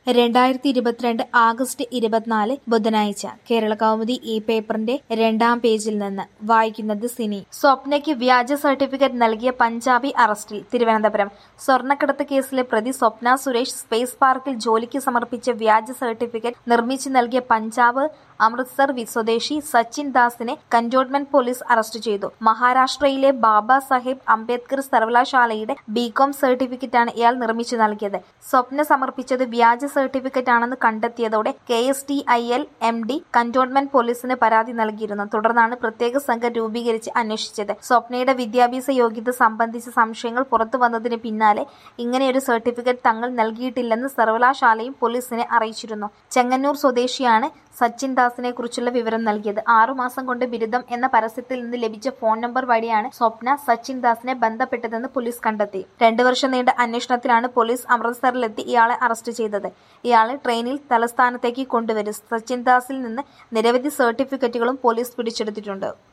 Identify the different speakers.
Speaker 1: രണ്ടായിരത്തി ഇരുപത്തിരണ്ട് ആഗസ്റ്റ് ഇരുപത്തിനാല് ബുധനാഴ്ച കേരള കൗമുദി ഈ പേപ്പറിന്റെ രണ്ടാം പേജിൽ നിന്ന് വായിക്കുന്നത് സിനി സ്വപ്നയ്ക്ക് വ്യാജ സർട്ടിഫിക്കറ്റ് നൽകിയ പഞ്ചാബി അറസ്റ്റിൽ തിരുവനന്തപുരം സ്വർണ്ണക്കടത്ത് കേസിലെ പ്രതി സ്വപ്ന സുരേഷ് സ്പേസ് പാർക്കിൽ ജോലിക്ക് സമർപ്പിച്ച വ്യാജ സർട്ടിഫിക്കറ്റ് നിർമ്മിച്ചു നൽകിയ പഞ്ചാബ് അമൃത്സർ വി- സ്വദേശി സച്ചിൻ ദാസിനെ കന്റോൺമെന്റ് പോലീസ് അറസ്റ്റ് ചെയ്തു മഹാരാഷ്ട്രയിലെ ബാബാ സാഹിബ് അംബേദ്കർ സർവകലാശാലയുടെ ബികോം സർട്ടിഫിക്കറ്റാണ് ഇയാൾ നിർമ്മിച്ചു നൽകിയത് സ്വപ്ന സമർപ്പിച്ചത് വ്യാജ സർട്ടിഫിക്കറ്റ് ആണെന്ന് കണ്ടെത്തിയതോടെ K S T I L M D cantonment പോലീസിന് പരാതി നൽകിയിരുന്നു തുടർന്നാണ് പ്രത്യേക സംഘം രൂപീകരിച്ച് അന്വേഷിച്ചത് സ്വപ്നയുടെ വിദ്യാഭ്യാസ യോഗ്യത സംബന്ധിച്ച സംശയങ്ങൾ പുറത്തു വന്നതിന് പിന്നാലെ ഇങ്ങനെയൊരു സർട്ടിഫിക്കറ്റ് തങ്ങൾ നൽകിയിട്ടില്ലെന്ന് സർവകലാശാലയും പോലീസിനെ അറിയിച്ചിരുന്നു ചെങ്ങന്നൂർ സ്വദേശിയാണ് സച്ചിൻ ദാസിനെ കുറിച്ചുള്ള വിവരം നൽകിയത് ആറുമാസം കൊണ്ട് ബിരുദം എന്ന പരസ്യത്തിൽ നിന്ന് ലഭിച്ച ഫോൺ നമ്പർ വഴിയാണ് സ്വപ്ന സച്ചിൻ ദാസിനെ ബന്ധപ്പെട്ടതെന്ന് പോലീസ് കണ്ടെത്തി രണ്ടു വർഷം നീണ്ട അന്വേഷണത്തിലാണ് പോലീസ് അമൃത്സറിലെത്തി ഇയാളെ അറസ്റ്റ് ചെയ്തത് ഇയാളെ ട്രെയിനിൽ തലസ്ഥാനത്തേക്ക് കൊണ്ടുവരും സച്ചിൻ ദാസിൽ നിന്ന് നിരവധി സർട്ടിഫിക്കറ്റുകളും പോലീസ് പിടിച്ചെടുത്തിട്ടുണ്ട്